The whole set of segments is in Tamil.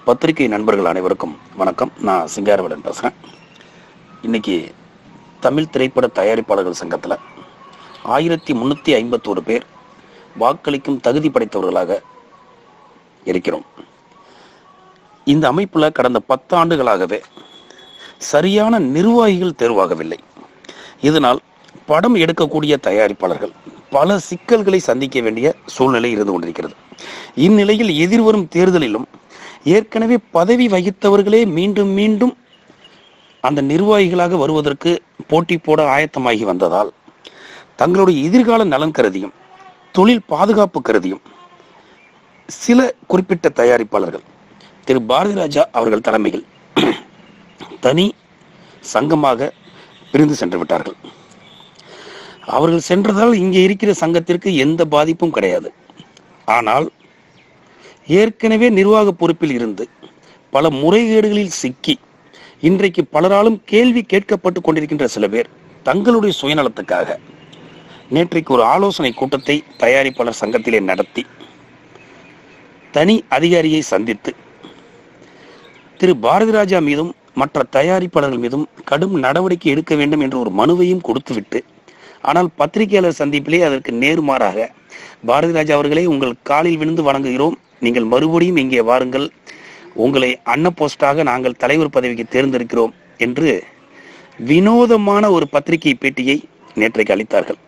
பத்திரிகை நண்பர்கள் அனைவருக்கும் வணக்கம் நான் சிங்காரவேலன் பேசுகிறேன் இன்னைக்கு தமிழ் திரைப்பட தயாரிப்பாளர்கள் சங்கத்தில் ஆயிரத்தி முந்நூற்றி ஐம்பத்தோரு பேர் வாக்களிக்கும் தகுதி படைத்தவர்களாக இருக்கிறோம் இந்த அமைப்பில் கடந்த பத்தாண்டுகளாகவே சரியான நிர்வாகிகள் தேர்வாகவில்லை இதனால் படம் எடுக்கக்கூடிய தயாரிப்பாளர்கள் பல சிக்கல்களை சந்திக்க வேண்டிய சூழ்நிலை இருந்து கொண்டிருக்கிறது இந்நிலையில் எதிர்வரும் தேர்தலிலும் ஏற்கனவே பதவி வகித்தவர்களே மீண்டும் மீண்டும் அந்த நிர்வாகிகளாக வருவதற்கு போட்டி போட ஆயத்தமாகி வந்ததால் தங்களுடைய எதிர்கால நலன் கருதியும் தொழில் பாதுகாப்பு கருதியும் சில குறிப்பிட்ட தயாரிப்பாளர்கள் திரு பாரதி ராஜா அவர்கள் தலைமையில் தனி சங்கமாக பிரிந்து சென்று விட்டார்கள் அவர்கள் சென்றதால் இங்கே இருக்கிற சங்கத்திற்கு எந்த பாதிப்பும் கிடையாது ஆனால் ஏற்கனவே நிர்வாக பொறுப்பில் இருந்து பல முறைகேடுகளில் சிக்கி இன்றைக்கு பலராலும் கேள்வி கேட்கப்பட்டு கொண்டிருக்கின்ற சில பேர் தங்களுடைய சுயநலத்துக்காக நேற்றைக்கு ஒரு ஆலோசனை கூட்டத்தை தயாரிப்பாளர் சங்கத்திலே நடத்தி தனி அதிகாரியை சந்தித்து திரு பாரதி ராஜா மீதும் மற்ற தயாரிப்பாளர்கள் மீதும் கடும் நடவடிக்கை எடுக்க வேண்டும் என்ற ஒரு மனுவையும் கொடுத்துவிட்டு ஆனால் பத்திரிகையாளர் சந்திப்பிலே அதற்கு நேர்மாறாக பாரதி ராஜா அவர்களே உங்கள் காலில் விழுந்து வணங்குகிறோம் நீங்கள் மறுபடியும் இங்கே வாருங்கள் உங்களை அன்ன போஸ்டாக நாங்கள் தலைவர் பதவிக்கு தேர்ந்தெடுக்கிறோம் என்று வினோதமான ஒரு பத்திரிகை பேட்டியை நேற்றைக்கு அளித்தார்கள்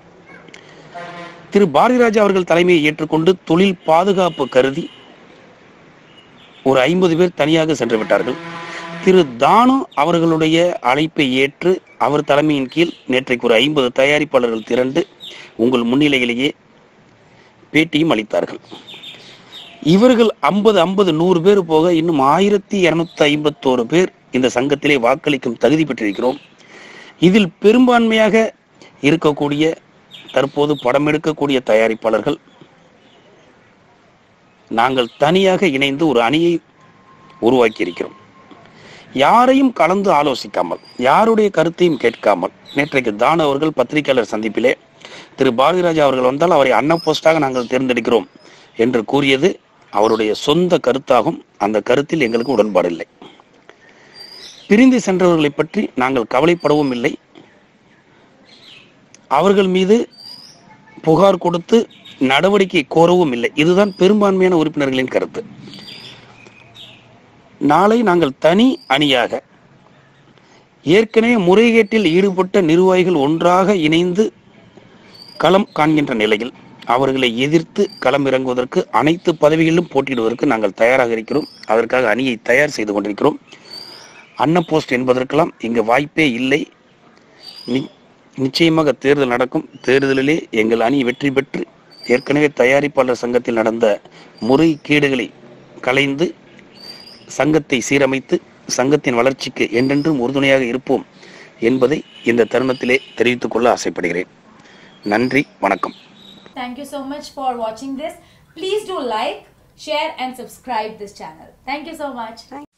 திரு பாரதி ராஜா அவர்கள் தலைமையை ஏற்றுக்கொண்டு தொழில் பாதுகாப்பு கருதி ஒரு ஐம்பது பேர் தனியாக சென்று விட்டார்கள் திரு தானு அவர்களுடைய அழைப்பை ஏற்று அவர் தலைமையின் கீழ் நேற்றைக்கு ஒரு ஐம்பது தயாரிப்பாளர்கள் திரண்டு உங்கள் முன்னிலையிலேயே பேட்டியும் அளித்தார்கள் இவர்கள் ஐம்பது ஐம்பது நூறு பேர் போக இன்னும் ஆயிரத்தி இருநூத்தி ஐம்பத்தோரு பேர் இந்த சங்கத்திலே வாக்களிக்கும் தகுதி பெற்றிருக்கிறோம் இதில் பெரும்பான்மையாக இருக்கக்கூடிய தற்போது படம் எடுக்கக்கூடிய தயாரிப்பாளர்கள் நாங்கள் தனியாக இணைந்து ஒரு அணியை உருவாக்கி இருக்கிறோம் யாரையும் கலந்து ஆலோசிக்காமல் யாருடைய கருத்தையும் கேட்காமல் நேற்றைக்கு தான் அவர்கள் பத்திரிகையாளர் சந்திப்பிலே திரு பாரதிராஜா அவர்கள் வந்தால் அவரை அன்ன போஸ்டாக நாங்கள் தேர்ந்தெடுக்கிறோம் என்று கூறியது அவருடைய சொந்த கருத்தாகும் அந்த கருத்தில் எங்களுக்கு உடன்பாடு இல்லை பிரிந்து சென்றவர்களை பற்றி நாங்கள் கவலைப்படவும் இல்லை அவர்கள் மீது புகார் கொடுத்து நடவடிக்கை கோரவும் இல்லை இதுதான் பெரும்பான்மையான உறுப்பினர்களின் கருத்து நாளை நாங்கள் தனி அணியாக ஏற்கனவே முறைகேட்டில் ஈடுபட்ட நிர்வாகிகள் ஒன்றாக இணைந்து களம் காண்கின்ற நிலையில் அவர்களை எதிர்த்து களம் இறங்குவதற்கு அனைத்து பதவிகளிலும் போட்டியிடுவதற்கு நாங்கள் தயாராக இருக்கிறோம் அதற்காக அணியை தயார் செய்து கொண்டிருக்கிறோம் அன்ன போஸ்ட் என்பதற்கெல்லாம் இங்கு வாய்ப்பே இல்லை நி- நிச்சயமாக தேர்தல் நடக்கும் தேர்தலிலே எங்கள் அணி வெற்றி பெற்று ஏற்கனவே தயாரிப்பாளர் சங்கத்தில் நடந்த முறைகேடுகளை களைந்து சங்கத்தை சீரமைத்து சங்கத்தின் வளர்ச்சிக்கு என்றென்றும் உறுதுணையாக இருப்போம் என்பதை இந்த தருணத்திலே தெரிவித்துக் கொள்ள ஆசைப்படுகிறேன் நன்றி வணக்கம் Thank you so much for watching this. Please do like, share and subscribe this channel. Thank you so much.